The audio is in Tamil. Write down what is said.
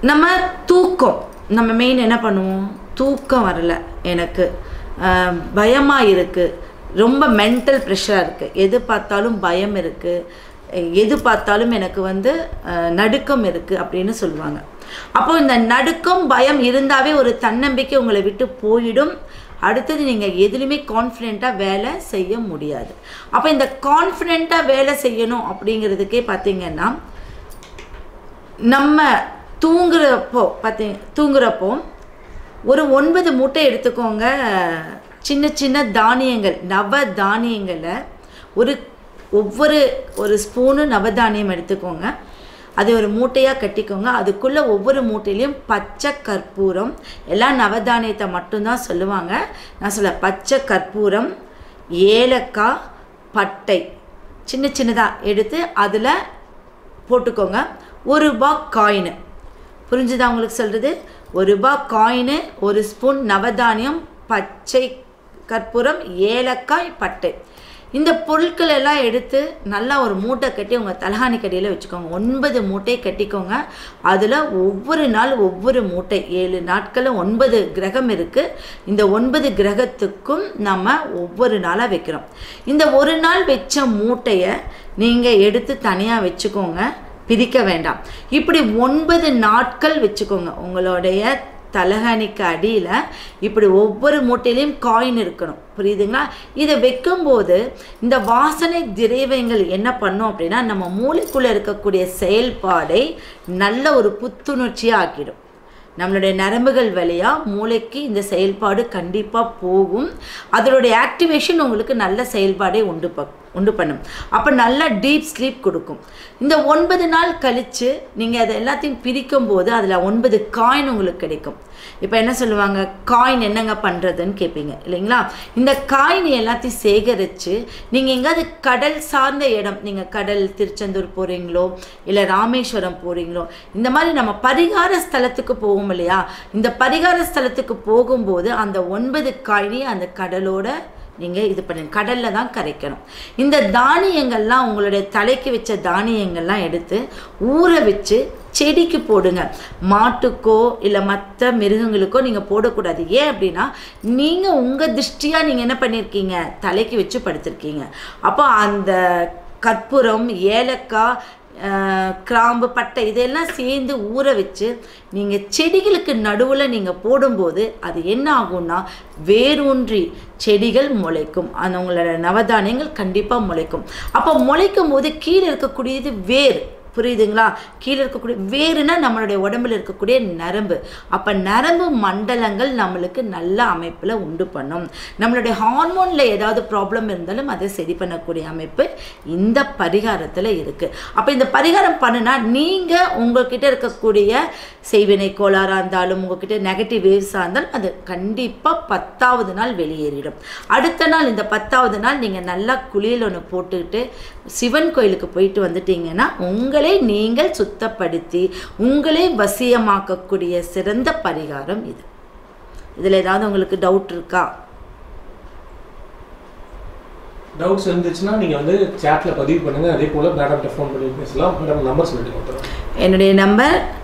நம்ம தூக்கம் நம்ம மெயின் என்ன பண்ணுவோம் தூக்கம் வரல எனக்கு பயமாக இருக்குது ரொம்ப மென்டல் ப்ரெஷராக இருக்குது எது பார்த்தாலும் பயம் இருக்குது எது பார்த்தாலும் எனக்கு வந்து அஹ், நடுக்கம் இருக்குது அப்படின்னு சொல்லுவாங்க அப்போ இந்த நடுக்கம் பயம் இருந்தாவே ஒரு தன்னம்பிக்கை உங்களை விட்டு போயிடும் அடுத்தது நீங்கள் எதுலையுமே கான்ஃபிடெண்ட்டாக வேலை செய்ய முடியாது அப்போ இந்த கான்ஃபிடெண்ட்டாக வேலை செய்யணும் அப்படிங்கிறதுக்கே பார்த்தீங்கன்னா நம்ம தூங்குறப்போ பார்த்தீங்க தூங்குறப்போ ஒரு ஒன்பது மூட்டை எடுத்துக்கோங்க சின்ன சின்ன தானியங்கள் நவ தானியங்களை ஒரு ஒவ்வொரு ஒரு ஸ்பூனு நவதானியம் எடுத்துக்கோங்க அதை ஒரு மூட்டையாக கட்டிக்கோங்க அதுக்குள்ளே ஒவ்வொரு மூட்டையிலையும் பச்சை கற்பூரம் எல்லாம் நவதானியத்தை மட்டும்தான் சொல்லுவாங்க நான் சொல்ல பச்சை கற்பூரம் ஏலக்காய் பட்டை சின்ன சின்னதாக எடுத்து அதில் போட்டுக்கோங்க ஒரு ரூபா காயின் புரிஞ்சுதா உங்களுக்கு சொல்கிறது ஒரு ரூபா காயின் ஒரு ஸ்பூன் நவதானியம் பச்சை கற்பூரம் ஏலக்காய் பட்டை இந்த பொருட்கள் எல்லாம் எடுத்து நல்லா ஒரு மூட்டை கட்டி உங்கள் தலகாணி கடியில் வச்சுக்கோங்க ஒன்பது மூட்டை கட்டிக்கோங்க அதில் ஒவ்வொரு நாள் ஒவ்வொரு மூட்டை ஏழு நாட்களில் ஒன்பது கிரகம் இருக்குது இந்த ஒன்பது கிரகத்துக்கும் நம்ம ஒவ்வொரு நாளாக வைக்கிறோம் இந்த ஒரு நாள் வச்ச மூட்டையை நீங்கள் எடுத்து தனியாக வச்சுக்கோங்க பிரிக்க வேண்டாம் இப்படி ஒன்பது நாட்கள் வச்சுக்கோங்க உங்களுடைய தலகாணிக்கு அடியில் இப்படி ஒவ்வொரு மூட்டையிலையும் காயின் இருக்கணும் புரியுதுங்களா இதை வைக்கும்போது இந்த வாசனை திரவியங்கள் என்ன பண்ணும் அப்படின்னா நம்ம மூளைக்குள்ளே இருக்கக்கூடிய செயல்பாடை நல்ல ஒரு புத்துணர்ச்சியாக ஆக்கிடும் நம்மளுடைய நரம்புகள் வழியாக மூளைக்கு இந்த செயல்பாடு கண்டிப்பாக போகும் அதனுடைய ஆக்டிவேஷன் உங்களுக்கு நல்ல செயல்பாடை உண்டு ப உண்டு பண்ணும் அப்போ நல்லா டீப் ஸ்லீப் கொடுக்கும் இந்த ஒன்பது நாள் கழித்து நீங்கள் அதை எல்லாத்தையும் பிரிக்கும் போது அதில் ஒன்பது காயின் உங்களுக்கு கிடைக்கும் இப்போ என்ன சொல்லுவாங்க காயின் என்னங்க பண்ணுறதுன்னு கேட்பீங்க இல்லைங்களா இந்த காயின் எல்லாத்தையும் சேகரித்து நீங்கள் எங்கேயாவது கடல் சார்ந்த இடம் நீங்கள் கடல் திருச்செந்தூர் போகிறீங்களோ இல்லை ராமேஸ்வரம் போகிறீங்களோ இந்த மாதிரி நம்ம பரிகார ஸ்தலத்துக்கு போவோம் இல்லையா இந்த பரிகார ஸ்தலத்துக்கு போகும்போது அந்த ஒன்பது காயினையும் அந்த கடலோட நீங்கள் இது பண்ணுங்க கடலில் தான் கரைக்கணும் இந்த தானியங்கள்லாம் உங்களுடைய தலைக்கு வச்ச தானியங்கள்லாம் எடுத்து ஊற வச்சு செடிக்கு போடுங்க மாட்டுக்கோ இல்லை மற்ற மிருகங்களுக்கோ நீங்கள் போடக்கூடாது ஏன் அப்படின்னா நீங்கள் உங்கள் திருஷ்டியாக நீங்கள் என்ன பண்ணியிருக்கீங்க தலைக்கு வச்சு படுத்திருக்கீங்க அப்போ அந்த கற்பூரம் ஏலக்காய் அஹ், கிராம்பு பட்டை இதெல்லாம் சேர்ந்து ஊற வச்சு நீங்கள் செடிகளுக்கு நடுவில் நீங்கள் போடும்போது அது என்ன ஆகும்னா வேரூன்றி செடிகள் முளைக்கும் அந்த உங்களோட நவதானியங்கள் கண்டிப்பாக முளைக்கும் அப்போ முளைக்கும் போது கீழே இருக்கக்கூடியது வேர் புரியுதுங்களா கீழே இருக்கக்கூடிய வேறுனா நம்மளுடைய உடம்புல இருக்கக்கூடிய நரம்பு அப்போ நரம்பு மண்டலங்கள் நம்மளுக்கு நல்ல அமைப்பில் உண்டு பண்ணும் நம்மளுடைய ஹார்மோனில் ஏதாவது ப்ராப்ளம் இருந்தாலும் அதை சரி பண்ணக்கூடிய அமைப்பு இந்த பரிகாரத்தில் இருக்குது அப்போ இந்த பரிகாரம் பண்ணுனா நீங்கள் உங்கள்கிட்ட இருக்கக்கூடிய செய்வினை கோளாறாக இருந்தாலும் உங்ககிட்ட நெகட்டிவ் வேவ்ஸாக இருந்தாலும் அது கண்டிப்பாக பத்தாவது நாள் வெளியேறிடும் அடுத்த நாள் இந்த பத்தாவது நாள் நீங்கள் நல்லா குளியல் ஒன்று போட்டுக்கிட்டு சிவன் கோயிலுக்கு போயிட்டு வந்துட்டீங்கன்னா உங்களை நீங்கள் சுத்தப்படுத்தி உங்களை வசியமாக்கக்கூடிய சிறந்த பரிகாரம் இது இதில் ஏதாவது உங்களுக்கு டவுட் இருக்கா டவுட்ஸ் இருந்துச்சுன்னா நீங்க வந்து சாட்ல பதிவு பண்ணுங்க அதே போல மேடம்கிட்ட ஃபோன் பண்ணி பேசலாம் மேடம் நம்பர் சொல்லிட்டு கொடுத்துறேன் என்னுடைய நம்பர்